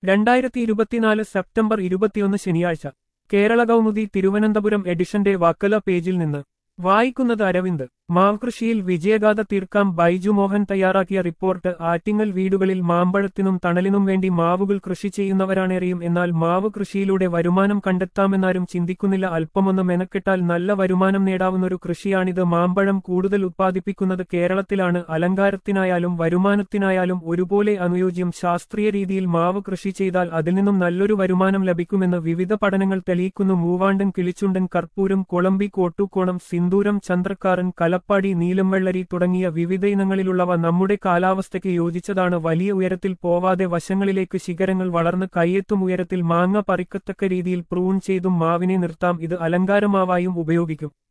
രണ്ടായിരത്തി ഇരുപത്തിനാല് സെപ്റ്റംബർ ഇരുപത്തിയൊന്ന് ശനിയാഴ്ച കേരള കൗമുദി തിരുവനന്തപുരം എഡിഷന്റെ വക്കല പേജിൽ നിന്ന് വായിക്കുന്നത് അരവിന്ദ് മാവ് കൃഷിയിൽ വിജയഗാഥ തീർക്കാം ബൈജു മോഹൻ തയ്യാറാക്കിയ റിപ്പോർട്ട് ആറ്റിങ്ങൽ വീടുകളിൽ മാമ്പഴത്തിനും തണലിനും വേണ്ടി മാവുകൾ കൃഷി ചെയ്യുന്നവരാണേറെയും എന്നാൽ മാവ് കൃഷിയിലൂടെ വരുമാനം കണ്ടെത്താമെന്നാരും ചിന്തിക്കുന്നില്ല അല്പമൊന്ന് മെനക്കെട്ടാൽ നല്ല വരുമാനം നേടാവുന്നൊരു കൃഷിയാണിത് മാമ്പഴം കൂടുതൽ ഉത്പാദിപ്പിക്കുന്നത് കേരളത്തിലാണ് അലങ്കാരത്തിനായാലും വരുമാനത്തിനായാലും ഒരുപോലെ അനുയോജ്യം ശാസ്ത്രീയ രീതിയിൽ മാവ് കൃഷി ചെയ്താൽ അതിൽ നിന്നും നല്ലൊരു വരുമാനം ലഭിക്കുമെന്ന് വിവിധ പഠനങ്ങൾ തെളിയിക്കുന്നു മൂവാണ്ടൻ കിളിച്ചുണ്ടൻ കർപ്പൂരം കൊളമ്പി കോട്ടൂക്കോണം സിന്ദൂരം ചന്ദ്രക്കാരൻ കലപ്പാടി നീലംവെള്ളരി തുടങ്ങിയ വിവിധ ഇനങ്ങളിലുള്ളവ നമ്മുടെ കാലാവസ്ഥയ്ക്ക് യോജിച്ചതാണ് വലിയ ഉയരത്തിൽ പോവാതെ വശങ്ങളിലേക്ക് ശിഖരങ്ങൾ വളർന്ന് കയ്യെത്തും ഉയരത്തിൽ മാങ്ങ പറിക്കത്തക്ക രീതിയിൽ പ്രൂൺ ചെയ്തും മാവിനെ നിർത്താം ഇത് അലങ്കാരമാവായും ഉപയോഗിക്കും